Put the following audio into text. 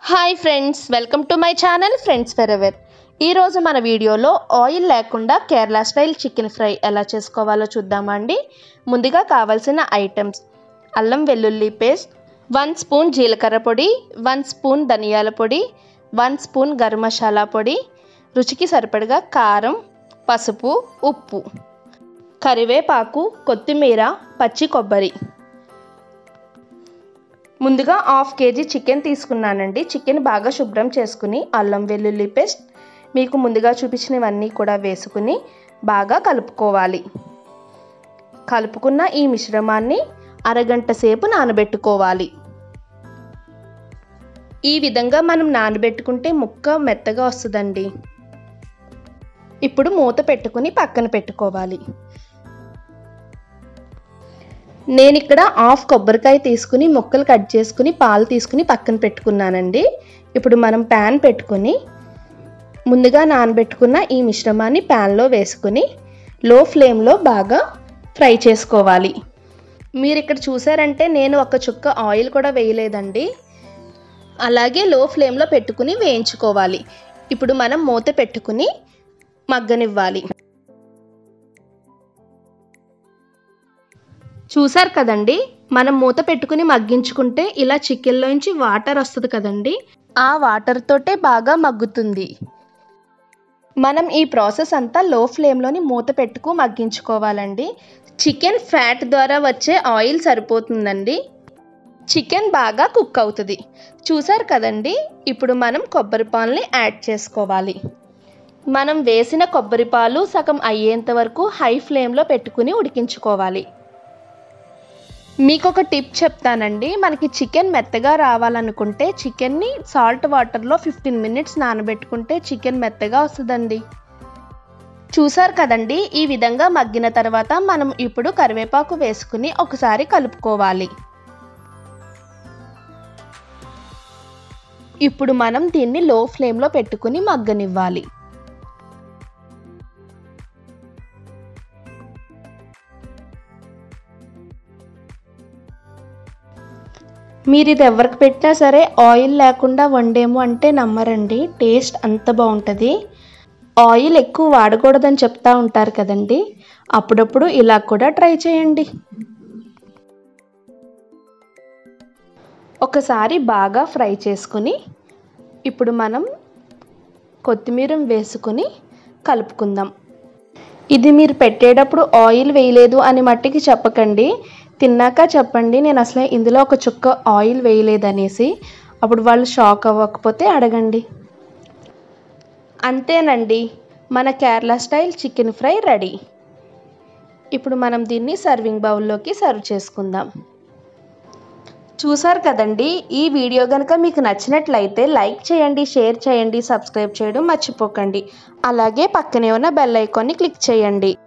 hi friends welcome to my channel friends forever ఈరోజు మన వీడియోలో ఆయిల్ లేకుండా కేరళ స్టైల్ చికెన్ ఫ్రై ఎలా చేసుకోవాలో చూద్దామండి ముందుగా కావాల్సిన ఐటమ్స్ అల్లం వెల్లుల్లి పేస్ట్ వన్ స్పూన్ జీలకర్ర పొడి వన్ స్పూన్ ధనియాల పొడి వన్ స్పూన్ గరం మసాలా పొడి రుచికి సరిపడగా కారం పసుపు ఉప్పు కరివేపాకు కొత్తిమీర పచ్చి కొబ్బరి ముందుగా హాఫ్ కేజీ చికెన్ తీసుకున్నానండి చికెన్ బాగా శుభ్రం చేసుకుని అల్లం వెల్లుల్లి పేస్ట్ మీకు ముందుగా చూపించినవన్నీ కూడా వేసుకుని బాగా కలుపుకోవాలి కలుపుకున్న ఈ మిశ్రమాన్ని అరగంట సేపు నానబెట్టుకోవాలి ఈ విధంగా మనం నానబెట్టుకుంటే ముక్క మెత్తగా వస్తుందండి ఇప్పుడు మూత పెట్టుకుని పక్కన పెట్టుకోవాలి నేను ఇక్కడ హాఫ్ కొబ్బరికాయ తీసుకుని ముక్కలు కట్ చేసుకుని పాలు తీసుకుని పక్కన పెట్టుకున్నానండి ఇప్పుడు మనం ప్యాన్ పెట్టుకుని ముందుగా నానబెట్టుకున్న ఈ మిశ్రమాన్ని ప్యాన్లో వేసుకుని లో ఫ్లేమ్లో బాగా ఫ్రై చేసుకోవాలి మీరు ఇక్కడ చూసారంటే నేను ఒక చుక్క ఆయిల్ కూడా వేయలేదండి అలాగే లో ఫ్లేమ్లో పెట్టుకుని వేయించుకోవాలి ఇప్పుడు మనం మూత పెట్టుకుని మగ్గనివ్వాలి చూసారు కదండి మనం మూత పెట్టుకుని మగ్గించుకుంటే ఇలా చికెన్లోంచి వాటర్ వస్తుంది కదండి ఆ వాటర్ తోటే బాగా మగ్గుతుంది మనం ఈ ప్రాసెస్ అంతా లో ఫ్లేమ్లోని మూత పెట్టుకు మగ్గించుకోవాలండి చికెన్ ఫ్యాట్ ద్వారా వచ్చే ఆయిల్ సరిపోతుందండి చికెన్ బాగా కుక్ అవుతుంది చూసారు కదండి ఇప్పుడు మనం కొబ్బరి పాలని యాడ్ చేసుకోవాలి మనం వేసిన కొబ్బరి పాలు సగం అయ్యేంత వరకు హై ఫ్లేమ్లో పెట్టుకుని ఉడికించుకోవాలి మీకు ఒక టిప్ చెప్తానండి మనకి చికెన్ మెత్తగా రావాలనుకుంటే చికెన్ని సాల్ట్ వాటర్లో ఫిఫ్టీన్ మినిట్స్ నానబెట్టుకుంటే చికెన్ మెత్తగా వస్తుందండి చూసారు కదండి ఈ విధంగా మగ్గిన తర్వాత మనం ఇప్పుడు కరివేపాకు వేసుకుని ఒకసారి కలుపుకోవాలి ఇప్పుడు మనం దీన్ని లో ఫ్లేమ్లో పెట్టుకుని మగ్గనివ్వాలి మీరు ఇది ఎవరికి పెట్టినా సరే ఆయిల్ లేకుండా వండేము అంటే నమ్మరండి టేస్ట్ అంత బాగుంటుంది ఆయిల్ ఎక్కువ వాడకూడదని చెప్తా ఉంటారు కదండి అప్పుడప్పుడు ఇలా కూడా ట్రై చేయండి ఒకసారి బాగా ఫ్రై చేసుకుని ఇప్పుడు మనం కొత్తిమీర వేసుకుని కలుపుకుందాం ఇది మీరు పెట్టేటప్పుడు ఆయిల్ వేయలేదు అని మట్టికి చెప్పకండి తిన్నాక చెప్పండి నేను అసలు ఇందులో ఒక చుక్క ఆయిల్ వేయలేదనేసి అప్పుడు వాళ్ళు షాక్ అవ్వకపోతే అడగండి అంతేనండి మన Kerala style chicken fry ready ఇప్పుడు మనం దీన్ని సర్వింగ్ బౌల్లోకి సర్వ్ చేసుకుందాం చూసారు కదండి ఈ వీడియో కనుక మీకు నచ్చినట్లయితే లైక్ చేయండి షేర్ చేయండి సబ్స్క్రైబ్ చేయడం మర్చిపోకండి అలాగే పక్కనే ఉన్న బెల్ ఐకాన్ని క్లిక్ చేయండి